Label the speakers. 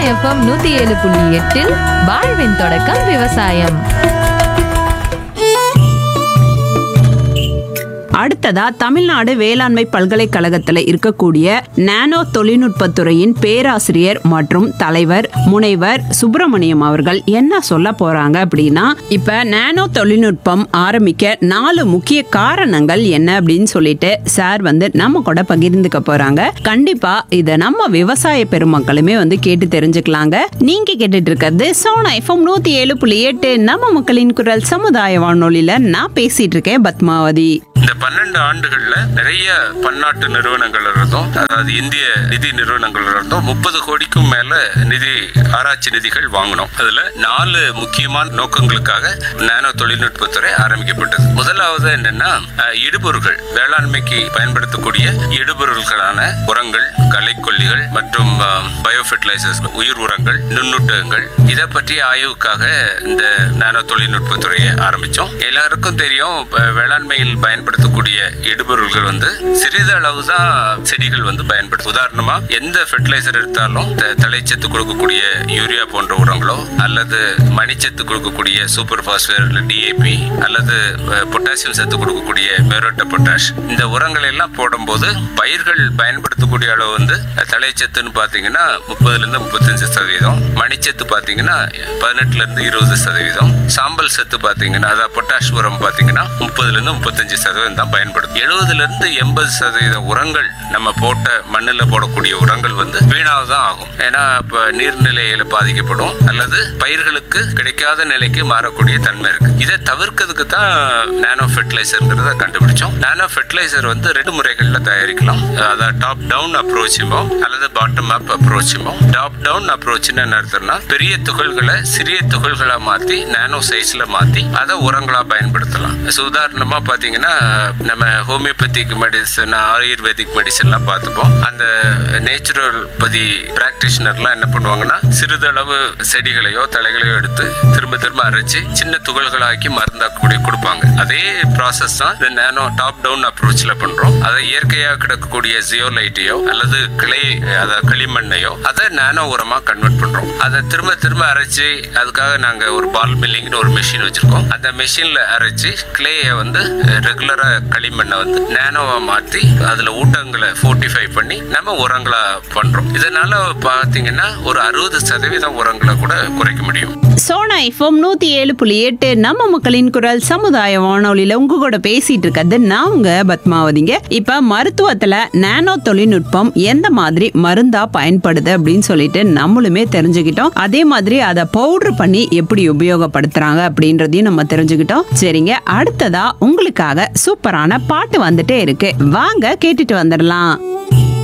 Speaker 1: FM நூத்தி ஏழு புள்ளி எட்டில் வாழ்வின் தொடக்கம் விவசாயம்
Speaker 2: அடுத்ததா தமிழ்நாடு வேளாண்மை பல்கலைக்கழகத்துல இருக்கக்கூடிய நானோ தொழில்நுட்பத்துறையின் பேராசிரியர் மற்றும் தலைவர் முனைவர் சுப்பிரமணியம் அவர்கள் என்ன சொல்ல போறாங்க அப்படின்னா இப்ப நானோ தொழில்நுட்பம் ஆரம்பிக்க நாலு முக்கிய காரணங்கள் என்ன அப்படின்னு சொல்லிட்டு சார் வந்து நம்ம கூட பகிர்ந்துக்க போறாங்க கண்டிப்பா இத நம்ம விவசாய பெருமக்களுமே வந்து கேட்டு தெரிஞ்சுக்கலாங்க நீங்க கேட்டுட்டு இருக்கிறது சோனா எஃப்எம் நூத்தி ஏழு புள்ளி எட்டு நம்ம மக்களின் குரல் சமுதாய வானொலியில நான் பேசிட்டு இருக்கேன் பத்மாவதி
Speaker 3: இந்த பன்னெண்டு ஆண்டுகள்ல நிறைய பன்னாட்டு நிறுவனங்கள் இருந்தும் அதாவது இந்திய நிதி நிறுவனங்கள் இருந்தும் முப்பது கோடிக்கும் மேல நிதி ஆராய்ச்சி நிதிகள் வாங்கினோம் அதுல நாலு முக்கியமான நோக்கங்களுக்காக நானோ தொழில்நுட்பத்துறை ஆரம்பிக்கப்பட்டது முதலாவது என்னன்னா அஹ், இடுபொருள்கள் வேளாண்மைக்கு பயன்படுத்தக்கூடிய இடுபொருள்களான உரங்கள் களைக்கொல்லிகள் மற்றும் பயோ ஃபெர்டிலைசர்ஸ் உயிர் உரங்கள் நுண்ணூட்டகங்கள் இதை பற்றிய ஆய்வுக்காக இந்த நானோ தொழில்நுட்பத்துறையை ஆரம்பிச்சோம் எல்லாருக்கும் தெரியும் இப்ப வேளாண்மையில் பயன்படுத்தக்கூடிய இடுபொருள்கள் வந்து சிறிதளவு தான் செடிகள் வந்து பயன்படுத்தும் உதாரணமா எந்த ஃபெர்டிலைசர் எடுத்தாலும் த- தழைச்சத்து கொடுக்கக்கூடிய யூரியா போன்ற உரங்களோ அல்லது மணிச்சத்து கொடுக்கக்கூடிய சூப்பர் பாஸ்பேட் டிஏபி அல்லது பொட்டாசியம் சத்து கொடுக்கக்கூடிய மெரோட்ட பொட்டாஷ் இந்த உரங்கள் எல்லாம் போடும்போது பயிர்கள் பயன்படுத்தக்கூடிய அளவு வந்து தழைச்சத்துன்னு பார்த்தீங்கன்னா முப்பதுல இருந்து முப்பத்தஞ்சு சதவீதம் மணிச்சத்து பார்த்தீங்கன்னா பதினெட்டுல இருந்து இருபது சதவீதம் சாம்பல் சத்து பார்த்தீங்கன்னா அதாவது பொட்டாஷ் உரம் பார்த்தீங்கன்னா முப்பதுல இருந்து முப்பத்தஞ்சு சதவீதம் தான் பயன்படுது எழுபதுல இருந்து எண்பது சதவீத உரங்கள் நம்ம போட்ட மண்ணில் போடக்கூடிய உரங்கள் வந்து வீணாக தான் ஆகும் ஏன்னா இப்போ நீர்நிலையில பாதிக்கப்படும் அல்லது பயிர்களுக்கு கிடைக்காத நிலைக்கு மாறக்கூடிய தன்மை இருக்கு இதை தவிர்க்கிறதுக்கு தான் நானோ ஃபெர்டிலைசர்ங்கிறத கண்டுபிடிச்சோம் நானோ ஃபெர்டிலைசர் வந்து ரெண்டு முறைகள்ல தயாரிக்கலாம் அதாவது டாப் டவுன் அப்ரோச்சுமோ அல்லது பாட்டம் அப் அப்ரோச்சுமோ டாப் டவுன் அப்ரோச்னு என்ன அர்த்தம்னா பெரிய துகள்களை சிறிய துகள்களா மாத்தி நானோ சைஸ்ல மாத்தி அதை உரங்களா பயன்படுத்தலாம் So, உதாரணமா பாத்தீங்கன்னா நம்ம ஹோமியோபதிக் மெடிசன் ஆயுர்வேதிக் மெடிசன்லாம் பார்த்துப்போம் அந்த நேச்சுரல் பதி பிராக்டிஷனர்லாம் என்ன பண்ணுவாங்கன்னா சிறிதளவு செடிகளையோ தலைகளையோ எடுத்து திரும்ப திரும்ப அரைச்சு சின்ன துகள்களாக்கி மருந்தா கூடி கொடுப்பாங்க அதே ப்ராசஸ் தான் இந்த நானோ டாப் டவுன் அப்ரோச்ல பண்றோம் அதை இயற்கையாக கிடக்கக்கூடிய ஜியோலைட்டையோ அல்லது கிளை அதாவது களிமண்ணையோ அதை நானோ உரமா கன்வெர்ட் பண்றோம் அதை திரும்ப திரும்ப அரைச்சு அதுக்காக நாங்க ஒரு பால் மில்லிங்னு ஒரு மெஷின் வச்சிருக்கோம் அந்த மெஷின்ல அரைச்சு கிளேயை வந்து ரெகுலரா களிமண்ணை வந்து நானோவா மாத்தி அதுல ஊட்டங்களை ஃபோர்ட்டிஃபை பண்ணி நம்ம உரங்களா பண்றோம் இதனால பாத்தீங்கன்னா ஒரு அறுபது சதவீதம் உரங்களை கூட குறைக்க முடியும்
Speaker 2: சோனா எஃப்எம் நூத்தி ஏழு புள்ளி எட்டு நம்ம மக்களின் குரல் சமுதாய வானொலியில உங்க கூட பேசிட்டு இருக்கிறது நான் உங்க பத்மாவதிங்க இப்ப மருத்துவத்துல நானோ தொழில்நுட்பம் எந்த மாதிரி மருந்தா பயன்படுது அப்படின்னு சொல்லிட்டு நம்மளுமே தெரிஞ்சுக்கிட்டோம் அதே மாதிரி அதை பவுடர் பண்ணி எப்படி உபயோகப்படுத்துறாங்க அப்படின்றதையும் நம்ம தெரிஞ்சுக்கிட்டோம் சரிங்க அடுத்ததா உங்களுக்காக சூப்பரான பாட்டு வந்துட்டே இருக்கு வாங்க கேட்டுட்டு வந்துடலாம்